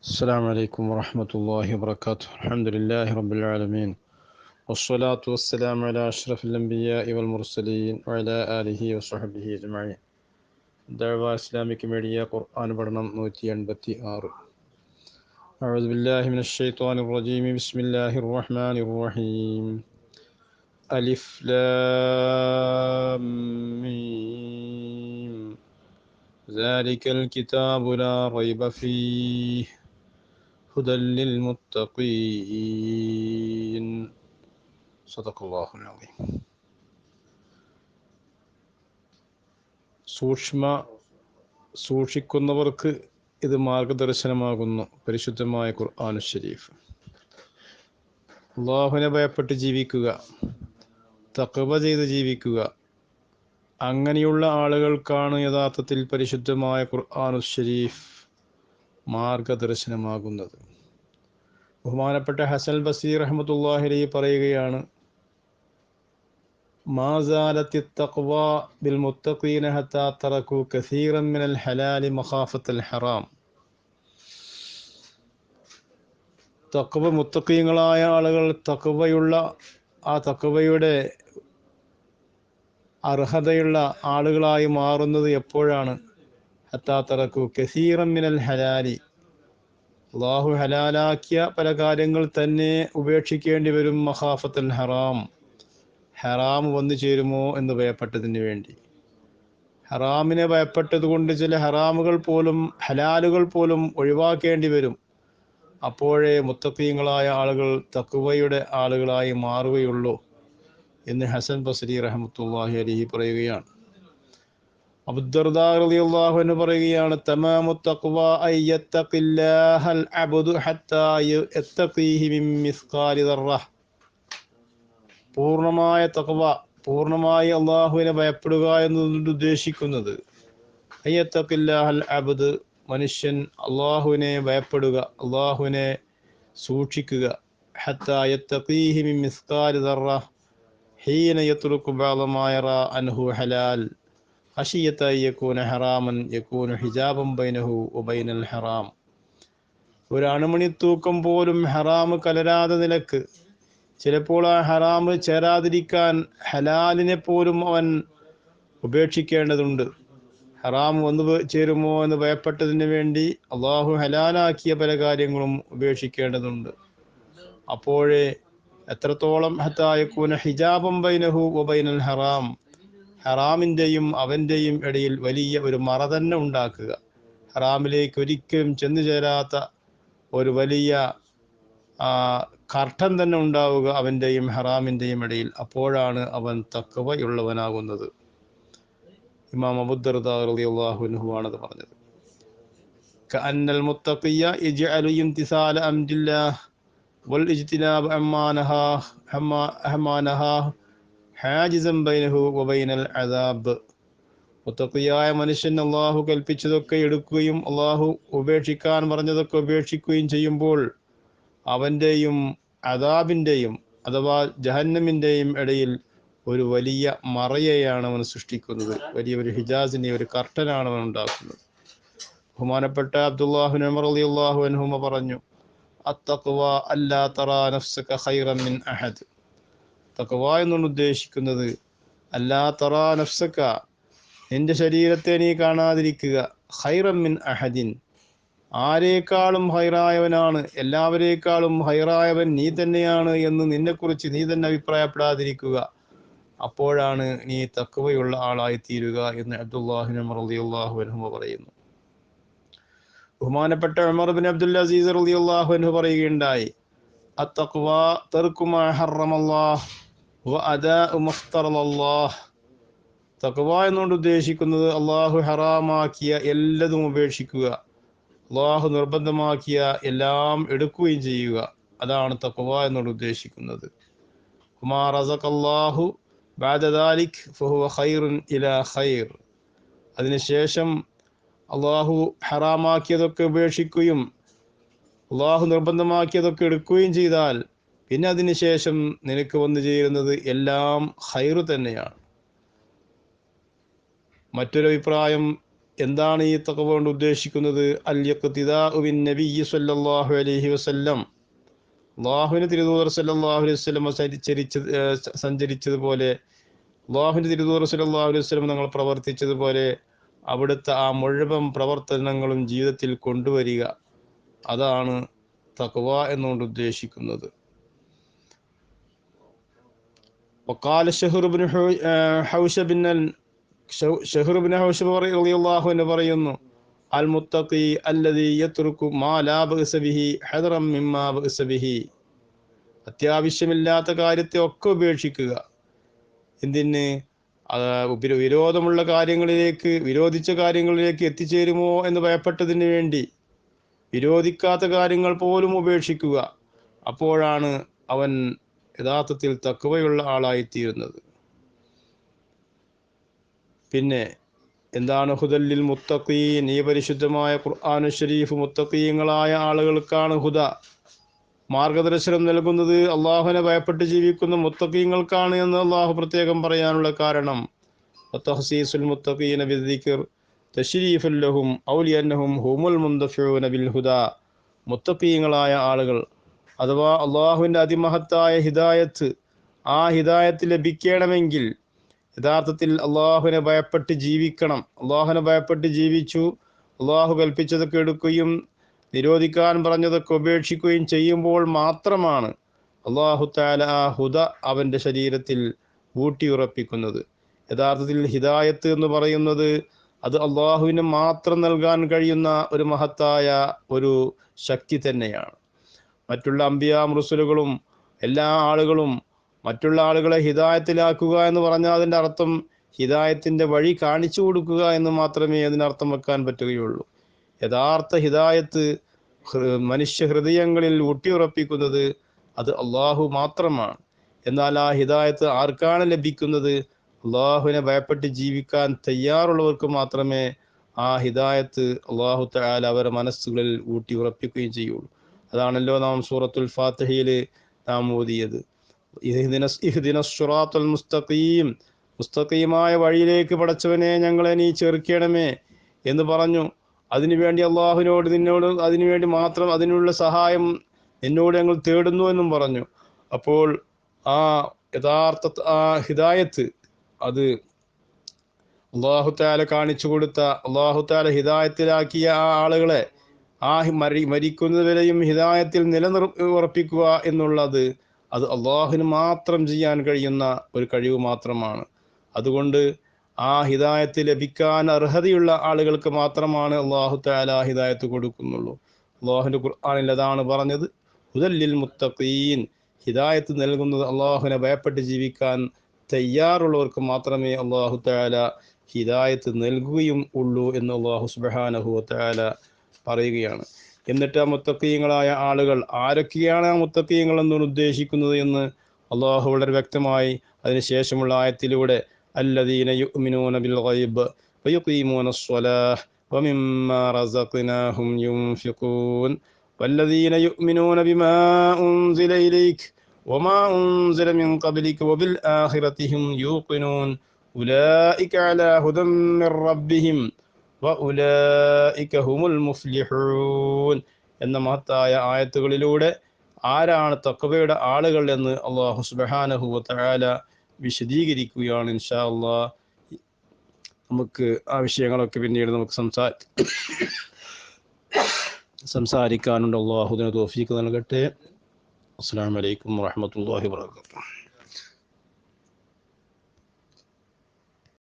السلام عليكم ورحمة الله وبركاته الحمد لله رب العالمين والصلاة والسلام على أشرف الأنبياء والمرسلين وعلى آله وصحبه أجمعين دعوة إسلامك ميديا قرآن برنم نوتي أنبتي آر أعوذ بالله من الشيطان الرجيم بسم الله الرحمن الرحيم ألف لام ميم ذلك الكتاب لا ريب فيه هدى للمتقين صدق الله العظيم സൂക്ഷ്മ സൂക്ഷിക്കുന്നവർക്ക് ഇത് മാർഗദർശനമാകുന്നു പരിശുദ്ധമായ ഖുർആാനു ഷരീഫ് അള്ളാഹുവിനെ ഭയപ്പെട്ട് ജീവിക്കുക തക്കവ ചെയ്ത് ജീവിക്കുക അങ്ങനെയുള്ള ആളുകൾക്കാണ് യഥാർത്ഥത്തിൽ പരിശുദ്ധമായ ഖുർആാനു ഷരീഫ് മാർഗദർശനമാകുന്നത് ബഹുമാനപ്പെട്ട ഹസൻ ബസീർ അഹമ്മത്തുല്ലാഹിലി പറയുകയാണ് മാസാലത്തി തഖ്വ ബിൽ മുത്തഖീന ഹത്താ തറകു കസീറൻ മിനൽ ഹലാലി മഖാഫത്തൽ ഹറാം തഖ്വ മുത്തഖീങ്ങളായ ആളുകൾ തഖ്വയുള്ള ആ തഖ്വയുടെ അർഹതയുള്ള ആളുകളായി മാറുന്നത് എപ്പോഴാണ് ഹത്താ തറക്കു കസീറൻ മിനൽ ഹലാലി അള്ളാഹു ഹലാലാക്കിയ പല കാര്യങ്ങൾ തന്നെ ഉപേക്ഷിക്കേണ്ടി വരും മഹാഫത്തൽ ഹറാം ഹറാം വന്നു ചേരുമോ എന്ന് ഭയപ്പെട്ടതിന് വേണ്ടി ഹറാമിനെ ഭയപ്പെട്ടത് കൊണ്ട് ചില ഹറാമുകൾ പോലും ഹലാലുകൾ പോലും ഒഴിവാക്കേണ്ടി വരും അപ്പോഴേ മുത്തക്കീങ്ങളായ ആളുകൾ തക്കുവയുടെ ആളുകളായി മാറുകയുള്ളൂ എന്ന് ഹസൻ ബസരി റഹമത്തുല്ലാഹി അലിഹി പറയുകയാണ് അബ്ദുർദാഹു എന്ന് പറയുകയാണ് തമാമു തഖ്വ അയ്യത്തഖില്ലാഹൽ അബ്ദു ഹത്താ യത്തഖീഹി മിൻ മിസ്ഖാലി ദർറ പൂർണ്ണമായ തഖ്വ പൂർണ്ണമായി അള്ളാഹുവിനെ ഭയപ്പെടുക എന്നതുകൊണ്ട് ഉദ്ദേശിക്കുന്നത് അയ്യത്തഖില്ലാഹൽ അബ്ദ് മനുഷ്യൻ അള്ളാഹുവിനെ ഭയപ്പെടുക അള്ളാഹുവിനെ സൂക്ഷിക്കുക ഹത്താ യത്തഖീഹി മിൻ മിസ്ഖാലി ദർറ ഹീന യത്രുക്കു ബാദമാ യറാ അൻഹു ഹലാൽ خشية أن يكون حراما يكون حجابا بينه وبين الحرام ഒരു അണുമണി തൂക്കം പോലും ഹറാമ് കലരാതെ നിലക്ക് ചിലപ്പോൾ ആ ഹറാമ് ചേരാതിരിക്കാൻ ഹലാലിനെ പോലും അവൻ ഉപേക്ഷിക്കേണ്ടതുണ്ട് ഹറാം വന്നു ചേരുമോ എന്ന് ഭയപ്പെട്ടതിന് വേണ്ടി അള്ളാഹു ഹലാലാക്കിയ പല കാര്യങ്ങളും ഉപേക്ഷിക്കേണ്ടതുണ്ട് അപ്പോഴേ എത്രത്തോളം ഹത്തായക്കൂന ഹിജാബം ബൈനഹു വബൈനൽ ഹറാം ഹറാമിൻ്റെയും അവൻ്റെയും ഇടയിൽ വലിയ ഒരു മറ തന്നെ ഉണ്ടാക്കുക ഹറാമിലേക്ക് ഒരിക്കലും ചെന്നു ചേരാത്ത ഒരു വലിയ കർട്ടൻ തന്നെ ഉണ്ടാവുക അവൻ്റെയും ഹറാമിൻ്റെയും ഇടയിൽ അപ്പോഴാണ് അവൻ തക്കവയുള്ളവനാകുന്നത് ഇമാം അബുദ്ദർദാഹുനുഹു ആണത് പറഞ്ഞത് كأن المتقي يجعل امتثال أمر الله والاجتناب عما نهاه عما نهاه ഹാജിസം ബൈനഹു വബൈനൽ അദാബ് മുത്തക്കിയായ മനുഷ്യൻ അള്ളാഹു കൽപ്പിച്ചതൊക്കെ എടുക്കുകയും അള്ളാഹു ഉപേക്ഷിക്കാൻ പറഞ്ഞതൊക്കെ ഉപേക്ഷിക്കുകയും ചെയ്യുമ്പോൾ അവൻ്റെയും അദാബിൻ്റെയും അഥവാ ജഹന്നമിൻ്റെയും ഇടയിൽ ഒരു വലിയ മറയെയാണ് അവൻ സൃഷ്ടിക്കുന്നത് വലിയ ഒരു ഹിജാസിനെ ഒരു കർട്ടനാണ് അവൻ ഉണ്ടാക്കുന്നത് ബഹുമാനപ്പെട്ട അബ്ദുല്ലാഹു നമർ അലി അള്ളാഹു അൻഹുമ പറഞ്ഞു അത്തഖ്വ അല്ലാ തറാ നഫ്സക ഖൈറൻ മിൻ അഹദ് തക്കവ എന്നാണ് ഉദ്ദേശിക്കുന്നത് അല്ലാ തറാ നഫ്സക്ക നിന്റെ ശരീരത്തെ നീ കാണാതിരിക്കുക ഹൈറമിൻ അഹദിൻ ആരേക്കാളും ഹൈറായവനാണ് എല്ലാവരേക്കാളും ഹൈറായവൻ നീ തന്നെയാണ് എന്ന് നിന്നെക്കുറിച്ച് നീ തന്നെ അഭിപ്രായപ്പെടാതിരിക്കുക അപ്പോഴാണ് നീ തക്കവയുള്ള ആളായി തീരുക എന്ന് അബ്ദുല്ലാഹിൻ റളിയല്ലാഹു അൻഹു പറയുന്നു ബഹുമാനപ്പെട്ട ഉമർ ബിൻ അബ്ദുൽ അസീസ് റളിയല്ലാഹു അൻഹു പറയുകയുണ്ടായി അത്തഖ്വ തർക്കു മാ ഹറമല്ലാഹ് തക്കവ എന്നുകൊണ്ട് ഉദ്ദേശിക്കുന്നത് അള്ളാഹു ഹറാമാക്കിയ എല്ലാതും ഉപേക്ഷിക്കുക അള്ളാഹു നിർബന്ധമാക്കിയ എല്ലാം എടുക്കുകയും ചെയ്യുക അതാണ് തക്കവ എന്നോട് ഉദ്ദേശിക്കുന്നത് കുമാർ അസഖല്ലാഹു ബാദാലിക് ഫഹുവ ഖൈറുൻ ഇല ഖൈർ അതിനുശേഷം അള്ളാഹു ഹറാമാക്കിയതൊക്കെ ഉപേക്ഷിക്കുകയും അള്ളാഹു നിർബന്ധമാക്കിയതൊക്കെ എടുക്കുകയും ചെയ്താൽ പിന്നെ അതിനുശേഷം നിനക്ക് വന്നു ചേരുന്നത് എല്ലാം ഹൈറു തന്നെയാണ് മറ്റൊരു അഭിപ്രായം എന്താണ് ഈ തഖവ കൊണ്ട് ഉദ്ദേശിക്കുന്നത് അൽ യഖ്തിദാഉ ബിൻ നബിയ്യി സ്വല്ലല്ലാഹു അലൈഹി വസല്ലം അള്ളാഹുവിന് തിരുദൂതർ സല്ലല്ലാഹു അലൈഹി വസല്ലം സഞ്ചരിച്ചത് ഏഹ് സഞ്ചരിച്ചതുപോലെ അള്ളാഹുവിൻ്റെ തിരുദൂതർ സല്ലല്ലാഹു അലൈഹി വസല്ലം നിങ്ങൾ പ്രവർത്തിച്ചതുപോലെ അവിടുത്തെ ആ മുഴുവൻ പ്രവർത്തനങ്ങളും ജീവിതത്തിൽ കൊണ്ടുവരിക അതാണ് തഖവ എന്നുകൊണ്ട് ഉദ്ദേശിക്കുന്നത് وقال شهر بن حو- آه، حوشب بن ال- شو- شهر بن حوشب رضي الله عنه പറയുന്നു അൽ മുത്തഖി അല്ലദി യത്രുക്കു മാ ലാ ബഅസ ബിഹി ഹദറൻ മിമ്മാ ബഅസ ബിഹി അത്യാവശ്യമില്ലാത്ത കാര്യത്തെ ഒക്കെ ഉപേക്ഷിക്കുക എന്തിന് ആ, ഉപരി- വിരോധമുള്ള കാര്യങ്ങളിലേക്ക് വിരോധിച്ച കാര്യങ്ങളിലേക്ക് എത്തിച്ചേരുമോ എന്ന് ഭയപ്പെട്ടതിന് വേണ്ടി വിരോധിക്കാത്ത കാര്യങ്ങൾ പോലും ഉപേക്ഷിക്കുക അപ്പോഴാണ് അവൻ യഥാർത്ഥത്തിൽ തക്കവയുള്ള ആളായിത്തീരുന്നത് പിന്നെ എന്താണ് ഹുദല്ലിൽ മുത്തഖീൻ ഈ പരിശുദ്ധമായ ഖുർആാനു ഷരീഫ് മുത്തഖീങ്ങളായ ആളുകൾക്കാണ് ഹുദ മാർഗദർശനം നൽകുന്നത് അള്ളാഹുവിനെ ഭയപ്പെട്ട് ജീവിക്കുന്ന മുത്തഖീങ്ങൾക്കാണ് എന്ന് അള്ളാഹു പ്രത്യേകം പറയാനുള്ള കാരണം വത്തഹ്സീസുൽ മുത്തഖീന ബിദ്ദിക്ർ തശ്രീഫുൽ ലഹും ഔലിയന്നഹും ഹുമുൽ മുന്തഫിഊന ബിൽ ഹുദ മുത്തഖീങ്ങളായ ആളുകൾ അഥവാ അള്ളാഹുവിൻ്റെ അതിമഹത്തായ ഹിദായത്ത് ആ ഹിദായത്ത് ലഭിക്കണമെങ്കിൽ യഥാർത്ഥത്തിൽ അള്ളാഹുവിനെ ഭയപ്പെട്ട് ജീവിക്കണം അള്ളാഹുവിനെ ഭയപ്പെട്ട് ജീവിച്ചു അള്ളാഹു കൽപ്പിച്ചതൊക്കെ എടുക്കുകയും നിരോധിക്കാൻ പറഞ്ഞതൊക്കെ ഉപേക്ഷിക്കുകയും ചെയ്യുമ്പോൾ മാത്രമാണ് അള്ളാഹു താല ആ ഹുദ അവൻ്റെ ശരീരത്തിൽ ഊട്ടിയുറപ്പിക്കുന്നത് യഥാർത്ഥത്തിൽ ഹിദായത്ത് എന്ന് പറയുന്നത് അത് അള്ളാഹുവിന് മാത്രം നൽകാൻ കഴിയുന്ന ഒരു മഹത്തായ ഒരു ശക്തി തന്നെയാണ് മറ്റുള്ള അമ്പിയ മുറുസലുകളും എല്ലാ ആളുകളും മറ്റുള്ള ആളുകളെ ഹിദായത്തിലാക്കുക എന്ന് പറഞ്ഞാൽ അതിൻ്റെ അർത്ഥം ഹിദായത്തിൻ്റെ വഴി കാണിച്ചു കൊടുക്കുക എന്ന് മാത്രമേ അതിനർത്ഥം വെക്കാൻ പറ്റുകയുള്ളൂ യഥാർത്ഥ ഹിദായത്ത് ഹൃ- മനുഷ്യ ഹൃദയങ്ങളിൽ ഊട്ടിയുറപ്പിക്കുന്നത് അത് അള്ളാഹു മാത്രമാണ് എന്നാൽ ആ ഹിദായത്ത് ആർക്കാണ് ലഭിക്കുന്നത് അള്ളാഹുവിനെ ഭയപ്പെട്ട് ജീവിക്കാൻ തയ്യാറുള്ളവർക്ക് മാത്രമേ ആ ഹിദായത്ത് അള്ളാഹു തആല അവരുടെ മനസ്സുകളിൽ ഊട്ടി ഉറപ്പിക്കുകയും ചെയ്യുള്ളൂ അതാണല്ലോ നാം സൂറത്തുൽ ഫാത്തിഹയിൽ നാം ഓതിയത് ഇഹ്ദിന ഇഹ്ദിന സിറാത്തുൽ മുസ്തഖീം മുസ്തഖീമായ വഴിയിലേക്ക് പടച്ചവനെ ഞങ്ങളെ നീ ചേർക്കണമേ എന്ന് പറഞ്ഞു അതിനുവേണ്ടി അള്ളാഹുവിനോട് നിന്നോട് അതിനുവേണ്ടി മാത്രം അതിനുള്ള സഹായം എന്നോട് ഞങ്ങൾ തേടുന്നു എന്നും പറഞ്ഞു അപ്പോൾ ആ യഥാർത്ഥ ആ ഹിദായത്ത് അത് അള്ളാഹു താല കാണിച്ചു കൊടുത്ത അള്ളാഹു താല ഹിദായത്തിലാക്കിയ ആ ആളുകളെ ആ ഹി- മരി മരിക്കുന്നതുവരെയും ഹിദായത്തിൽ നിലനിർ ഉറപ്പിക്കുക എന്നുള്ളത് അത് അള്ളാഹുവിന് മാത്രം ചെയ്യാൻ കഴിയുന്ന ഒരു കഴിവ് മാത്രമാണ് അതുകൊണ്ട് ആ ഹിദായത്ത് ലഭിക്കാൻ അർഹതയുള്ള ആളുകൾക്ക് മാത്രമാണ് അള്ളാഹു താല ആ ഹിദായത്ത് കൊടുക്കുന്നുള്ളൂ അള്ളാഹുവിൻ്റെ ഖുർആാനിൽ അതാണ് പറഞ്ഞത് ഹുദല്ലിൽ മുത്തഖീൻ ഹിദായത്ത് നൽകുന്നത് അള്ളാഹുവിനെ ഭയപ്പെട്ട് ജീവിക്കാൻ തയ്യാറുള്ളവർക്ക് മാത്രമേ അള്ളാഹു താല ഹിദായത്ത് നൽകുകയും ഉള്ളൂ എന്ന് അള്ളാഹു സുബാനഹു താല പറയുകയാണ് എന്നിട്ട് ആ മുത്തക്കീയങ്ങളായ ആളുകൾ ആരൊക്കെയാണ് ആ മുത്തക്കീയങ്ങൾ എന്നാണ് ഉദ്ദേശിക്കുന്നത് എന്ന് അള്ളാഹു വളരെ വ്യക്തമായി അതിനുശേഷമുള്ള ആയത്തിലൂടെ الذين يؤمنون بالغيب ويقيمون الصلاة ومما رزقناهم ينفقون والذين يؤمنون بما أنزل إليك وما أنزل من قبلك وبالآخرة هم يوقنون أولئك على هدى من ربهم وأولئك هم المفلحون എന്ന മഹത്തായ ആയത്തുകളിലൂടെ ആരാണ് തക്കവയുടെ ആളുകൾ എന്ന് അള്ളാഹു സുബഹാനഹു വതആല വിശദീകരിക്കുകയാണ് ഇൻഷാ അള്ളാ നമുക്ക് ആ വിഷയങ്ങളൊക്കെ പിന്നീട് നമുക്ക് സംസാ സംസാരിക്കാനുണ്ട് അള്ളാഹുദിന് തോഫീക്ക് നൽകട്ടെ അസ്സാം വലൈക്കും വാഹമത്തല്ലാഹി വാത്തു